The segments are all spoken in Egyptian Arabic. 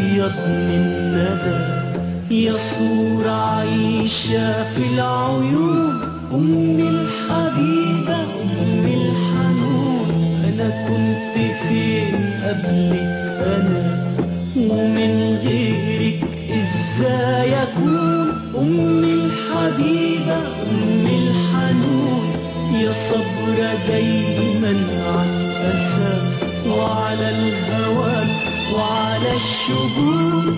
أبيض من ندى يا صورة عايشة في العيون أمي الحبيبة أمي الحنون أنا كنت فين قبلك أنا ومن غيرك إزاي أكون أمي الحبيبة أمي الحنون يا صبر دايما على الأسى وعلى الهوى وعلى الشجون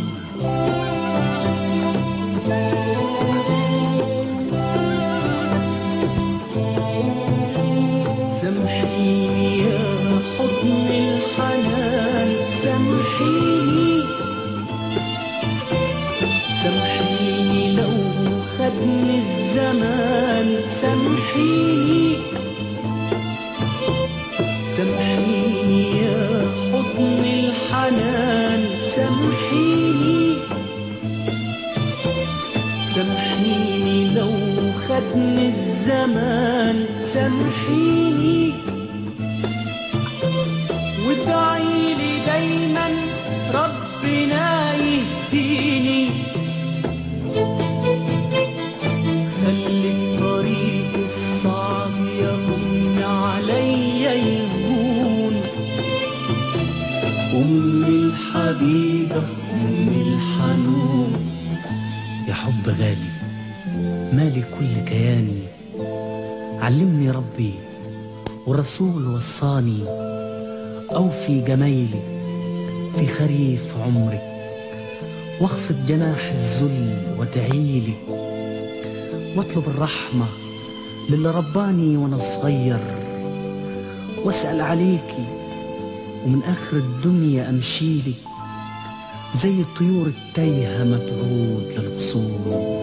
سامحيني يا حضن الحنان سامحيني سامحيني لو خدني الزمان سامحيني سامحيني يا حضن الحنان سامحيني سامحيني لو خدني الزمان سامحيني وادعيلي دايما ربنا يهديني خلي الطريق الصعب يا أمي عليا يهون أمي الحبيبة أمي الحنون يا حب غالي مالي كل كياني علمني ربي والرسول وصاني أوفي جمايلي في خريف عمري واخفض جناح الذل وادعيلي واطلب الرحمة للي رباني وانا صغير واسأل عليكي ومن آخر الدنيا أمشيلي زي الطيور التايهة ما تعود للغصون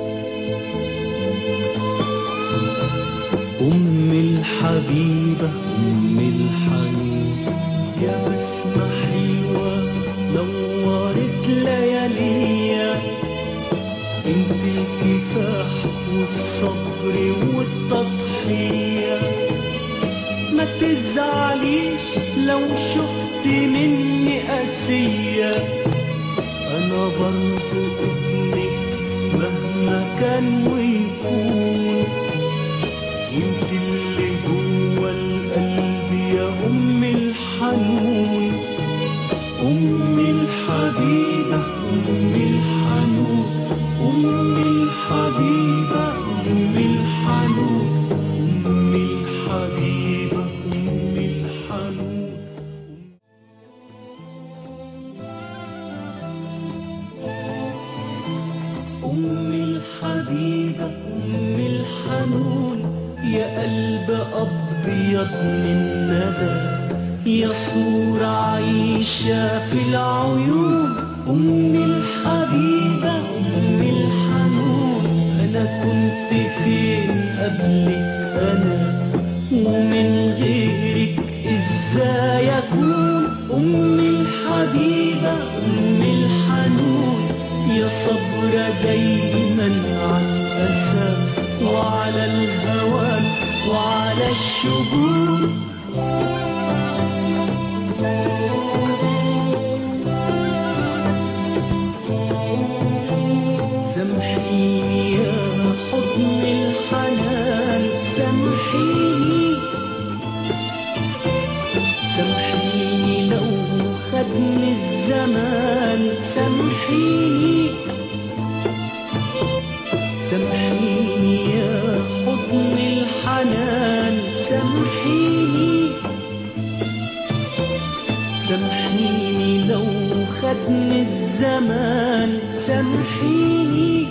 أمي الحبيبة أمي الحنون يا بسمة حلوة نورت لياليا انت الكفاح والصبر والتضحية ما تزعليش لو شفت مني قاسية أنا برضو ابنك مهما كان ويكون وانت اللي جوه القلب يا أم الحنون أمي الحبيبة أمي الحنون أمي الحبيبة أمي الحنون أمي الحبيبة أمي الحنون أمي الحبيبة أمي الحنون يا قلب أبيض من ندى يا صورة عايشة في العيون أمي الحبيبة أمي الحنون أنا كنت فين قبلك أنا ومن غيرك إزاي أكون أمي الحبيبة أمي الحنون يا صبر دايما على الأسى وعلى الهوى وعلى الشجون سامحيني يا حضن الحنان سامحيني سامحيني لو خدني الزمان سامحيني سامحيني يا حضن الحنان سامحيني سامحيني لو خدني الزمان سامحيني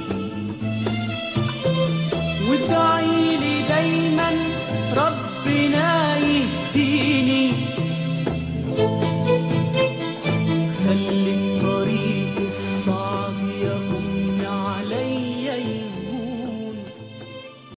وادعيلي دايما ربنا يهديني خلي الطريق الصعب